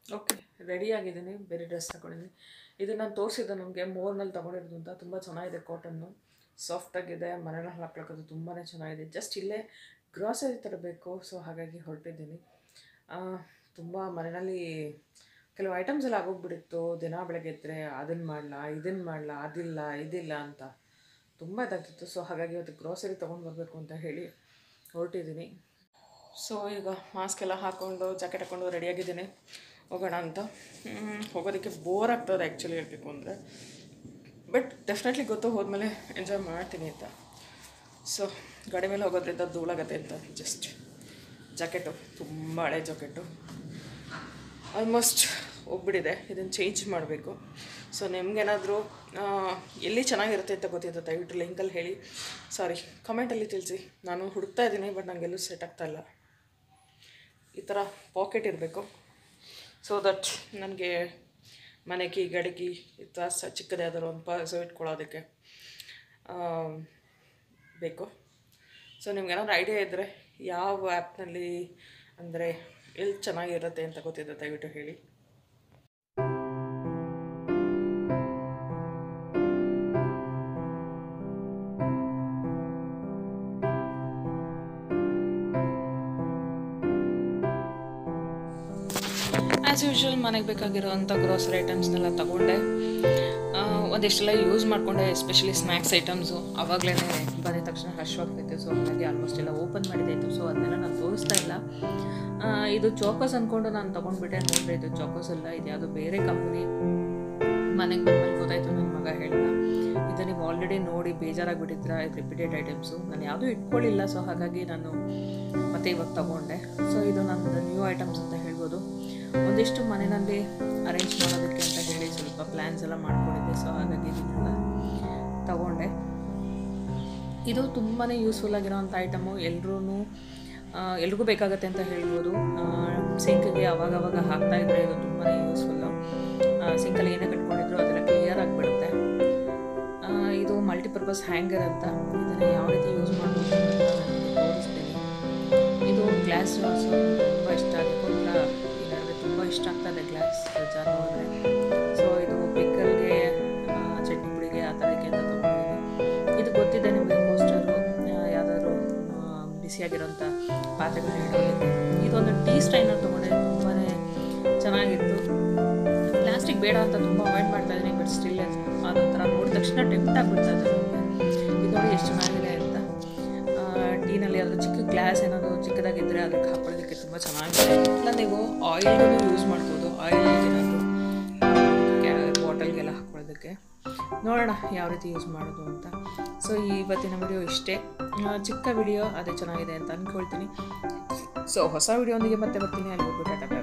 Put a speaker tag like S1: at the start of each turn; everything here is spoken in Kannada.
S1: ಓಕೆ ರೆಡಿ ಆಗಿದ್ದೀನಿ ಬೇರೆ ಡ್ರೆಸ್ ತಗೊಂಡಿದ್ದೀನಿ ಇದು ನಾನು ತೋರಿಸಿದ್ದು ನನಗೆ ಮೋರ್ನಲ್ಲಿ ತೊಗೊಂಡಿರೋದು ಅಂತ ತುಂಬ ಚೆನ್ನಾಗಿದೆ ಕಾಟನ್ನು ಸಾಫ್ಟಾಗಿದೆ ಮನೇಲಿ ಹಾಕ್ಲಿಕ್ಕದು ತುಂಬಾ ಚೆನ್ನಾಗಿದೆ ಜಸ್ಟ್ ಇಲ್ಲೇ ಗ್ರಾಸರಿ ತರಬೇಕು ಸೊ ಹಾಗಾಗಿ ಹೊರಟಿದ್ದೀನಿ ತುಂಬ ಮನೆಯಲ್ಲಿ ಕೆಲವು ಐಟಮ್ಸ್ ಎಲ್ಲ ಆಗೋಗ್ಬಿಟ್ಟಿತ್ತು ದಿನ ಬೆಳಗ್ಗೆ ಎದ್ದರೆ ಅದನ್ನು ಮಾಡಲ ಇದನ್ನು ಮಾಡಲ ಅದಿಲ್ಲ ಇದಿಲ್ಲ ಅಂತ ತುಂಬ ಇದಾಗ್ತಿತ್ತು ಸೊ ಹಾಗಾಗಿ ಇವತ್ತು ಗ್ರಾಸರಿ ತೊಗೊಂಡು ಬರಬೇಕು ಅಂತ ಹೇಳಿ ಹೊರಟಿದ್ದೀನಿ ಸೊ ಈಗ ಮಾಸ್ಕ್ ಎಲ್ಲ ಹಾಕ್ಕೊಂಡು ಜಾಕೆಟ್ ಹಾಕ್ಕೊಂಡು ರೆಡಿಯಾಗಿದ್ದೀನಿ ಹೋಗೋಣ ಅಂತ ಹ್ಮ್, ಹೋಗೋದಕ್ಕೆ ಬೋರ್ ಆಗ್ತದೆ ಆ್ಯಕ್ಚುಲಿ ಹೇಳಬೇಕು ಅಂದರೆ ಬಟ್ ಡೆಫಿನೆಟ್ಲಿ ಗೊತ್ತು ಹೋದ್ಮೇಲೆ ಎಂಜಾಯ್ ಮಾಡ್ತೀನಿ ಅಂತ ಸೊ ಗಾಡಿ ಮೇಲೆ ಹೋಗೋದ್ರಿಂದ ಧೂಳಾಗತ್ತೆ ಅಂತ ಜಸ್ಟ್ ಜಾಕೆಟು ತುಂಬ ಹಳೆ ಜಾಕೆಟು ಆಲ್ಮೋಸ್ಟ್ ಹೋಗ್ಬಿಟ್ಟಿದೆ ಇದನ್ನು ಚೇಂಜ್ ಮಾಡಬೇಕು ಸೊ ನಿಮ್ಗೇನಾದರೂ ಎಲ್ಲಿ ಚೆನ್ನಾಗಿರುತ್ತೆ ಅಂತ ಗೊತ್ತಿತ್ತು ದಯವಿಟ್ಟು ಲಿಂಕಲ್ಲಿ ಹೇಳಿ ಸಾರಿ ಕಮೆಂಟಲ್ಲಿ ತಿಳಿಸಿ ನಾನು ಹುಡುಕ್ತಾ ಇದ್ದೀನಿ ಬಟ್ ನನಗೆಲ್ಲೂ ಸೆಟ್ ಆಗ್ತಾ ಇಲ್ಲ ಈ ಥರ ಪಾಕೆಟ್ ಇರಬೇಕು ಸೊ ದಟ್ ನನಗೆ ಮನೆ ಕೀ ಗಾಡಿ ಕೀ ಈ ಥರ ಸ ಚಿಕ್ಕದೇ ಯಾವ್ದಾದ್ರು ಒಂದು ಪರ್ಸು ಇಟ್ಕೊಳ್ಳೋದಕ್ಕೆ ಆ, ಬೇಕು ಸೊ ನಿಮ್ಗೇನಾದ್ರು ಐಡಿಯಾ ಇದ್ದರೆ ಯಾವ ಆ್ಯಪ್ನಲ್ಲಿ ಅಂದರೆ ಎಲ್ಲಿ ಚೆನ್ನಾಗಿರುತ್ತೆ ಅಂತ ಗೊತ್ತಿದೆ ದಯವಿಟ್ಟು ಹೇಳಿ ಆ್ಯಸ್ ಯೂಶ್ವಲ್ ಮನೆಗೆ ಬೇಕಾಗಿರೋವಂಥ ಗ್ರೋಸರಿ ಐಟಮ್ಸ್ನೆಲ್ಲ ತಗೊಂಡೆ ಆ, ಒಂದಿಷ್ಟೆಲ್ಲ ಯೂಸ್ ಮಾಡಿಕೊಂಡೆ ಎಸ್ಪೆಷಲಿ ಸ್ನ್ಯಾಕ್ಸ್ ಐಟಮ್ಸು ಆವಾಗಲೇ ಬಂದ ತಕ್ಷಣ ಹಶ್ವಾಗ್ತೈತೆ ಸೊ ಹಾಗಾಗಿ ಆಲ್ಮೋಸ್ಟ್ ಎಲ್ಲ ಓಪನ್ ಮಾಡಿದ್ದಾಯಿತು ಸೊ ಅದನ್ನೆಲ್ಲ ನಾನು ತೋರಿಸ್ತಾ ಇಲ್ಲ ಆ, ಇದು ಚೋಕೋಸ್ ಅಂದ್ಕೊಂಡು ನಾನು ತೊಗೊಂಡ್ಬಿಟ್ಟೆ ನೋಡ್ರಿ ಇದು ಚೋಕೋಸ್ ಅಲ್ಲ ಇದು ಯಾವುದೋ ಬೇರೆ ಕಂಪ್ನಿ ಮನೆಗೆ ಬಂದ್ಮೇಲೆ ಗೊತ್ತಾಯ್ತು ನನ್ನ ಮಗ ಹೇಳ್ದ ಇದು ನೀವು ಆಲ್ರೆಡಿ ನೋಡಿ ಬೇಜಾರಾಗ್ಬಿಟ್ಟಿದ್ರ ಇದು ರಿಪೀಟೆಡ್ ಐಟಮ್ಸು ನಾನು ಯಾವುದೂ ಇಟ್ಕೊಳ್ಳಿಲ್ಲ ಸೊ ಹಾಗಾಗಿ ನಾನು ಮತ್ತೆ ಇವಾಗ ತಗೊಂಡೆ ಸೊ ಇದು ನಂದು ನ್ಯೂ ಐಟಮ್ಸ್ ಅಂತ ಹೇಳ್ಬೋದು ಒಂದಿಷ್ಟು ಮನೆಯಲ್ಲಿ ಅರೇಂಜ್ ಮಾಡೋದಕ್ಕೆ ಅಂತ ಹೇಳಿ ಸ್ವಲ್ಪ ಪ್ಲ್ಯಾನ್ಸ್ ಎಲ್ಲ ಮಾಡ್ಕೊಂಡಿದ್ದೆ ಸೊ ಹಾಗಾಗಿ ಇದನ್ನೆಲ್ಲ ತಗೊಂಡೆ ಇದು ತುಂಬಾ ಯೂಸ್ಫುಲ್ ಆಗಿರೋವಂಥ ಐಟಮು ಎಲ್ಲರೂ ಎಲ್ರಿಗೂ ಬೇಕಾಗತ್ತೆ ಅಂತ ಹೇಳ್ಬೋದು ಸಿಂಕ್ಗೆ ಅವಾಗವಾಗ ಹಾಕ್ತಾ ಇದ್ರೆ ಇದು ತುಂಬಾ ಯೂಸ್ಫುಲ್ಲು ಸಿಂಕಲ್ಲಿ ಏನೇ ಕಟ್ಕೊಂಡಿದ್ರು ಅದೆಲ್ಲ ಕ್ಲಿಯರ್ ಆಗಿಬಿಡುತ್ತೆ ಆ, ಇದು ಮಲ್ಟಿಪರ್ಪಸ್ ಹ್ಯಾಂಗರ್ ಅಂತ ಇದನ್ನು ಯಾವ ರೀತಿ ಯೂಸ್ ಮಾಡ್ಬೋದು ಅಂತ ನಾನು ನಿಮಗೆ ತೋರಿಸ್ತೀನಿ ಇದು ಗ್ಲಾಸ್ ಜಾರ್ಸು ತುಂಬ ಇಷ್ಟ ಅದಕ್ಕೋಸ್ಕರ ಈ ನಡುವೆ ತುಂಬ ಇಷ್ಟ ಆಗ್ತದೆ ಗ್ಲಾಸ್ ಜಾರ್ ನೋಡಿದ್ರೆ ಸೊ ಇದು ಪಿಕ್ಕಲ್ಗೆ ಚಟ್ನಿ ಪುಡಿಗೆ ಆ ಥರಕ್ಕೆ ಅಂತ ತೊಗೊಂಡಿದ್ದೀನಿ ಇದು ಗೊತ್ತಿದೆ ನಿಮಗೆ ಕೋಸ್ಟರು ಯಾವುದಾದ್ರು ಬಿಸಿಯಾಗಿರೋಂಥ ಪಾತ್ರೆಗಳನ್ನ ಇಡೋದಕ್ಕೆ ಇದೊಂದು ಟೀ ಸ್ಟ್ರೈನರ್ ತೊಗೊಂಡೆ ತುಂಬಾ ಚೆನ್ನಾಗಿತ್ತು ಪ್ಲಾಸ್ಟಿಕ್ ಬೇಡ ಅಂತ ತುಂಬ ಅವಾಯ್ಡ್ ಮಾಡ್ತಾ ಇದ್ದೀನಿ ಬಟ್ ಸ್ಟಿಲ್ ಅದೊಂಥರ ನೋಡಿದ ತಕ್ಷಣ ಟೆಂಪ್ಟ್ ಆಗಿಬಿಡ್ತದೆ ನಮಗೆ ಇದು ನೋಡಿ ಎಷ್ಟು ಚೆನ್ನಾಗಿದೆ ಅಂತ ಟೀನಲ್ಲಿ ಯಾವ್ದಾದ್ರು ಚಿಕ್ಕ ಗ್ಲಾಸ್ ಏನಾದರೂ ಚಿಕ್ಕದಾಗಿದ್ದರೆ ಅದಕ್ಕೆ ಹಾಕೊಳ್ಳೋದಕ್ಕೆ ತುಂಬ ಚೆನ್ನಾಗಿದೆ ಇಲ್ಲ ನೀವು ಆಯಿಲ್ಗೂ ಯೂಸ್ ಮಾಡ್ಬೋದು ಆಯಿಲ್ ಏನಾದರೂ ಬಾಟಲ್ಗೆಲ್ಲ ಹಾಕೊಳ್ಳೋದಕ್ಕೆ ನೋಡೋಣ ಯಾವ ರೀತಿ ಯೂಸ್ ಮಾಡೋದು ಅಂತ ಸೊ ಇವತ್ತಿನ ವಿಡಿಯೋ ಇಷ್ಟೇ ಆ, ಚಿಕ್ಕ ವಿಡಿಯೋ ಅದೇ ಚೆನ್ನಾಗಿದೆ ಅಂತ ಅಂದ್ಕೊಳ್ತೀನಿ ಸೊ ಹೊಸ ವಿಡಿಯೋ ಒಂದಿಗೆ ಮತ್ತೆ ಬರ್ತೀನಿ ಅಲ್ಲಿ ಹೋಗ್ಬಿಟ್ಟು ಟಾಟಾ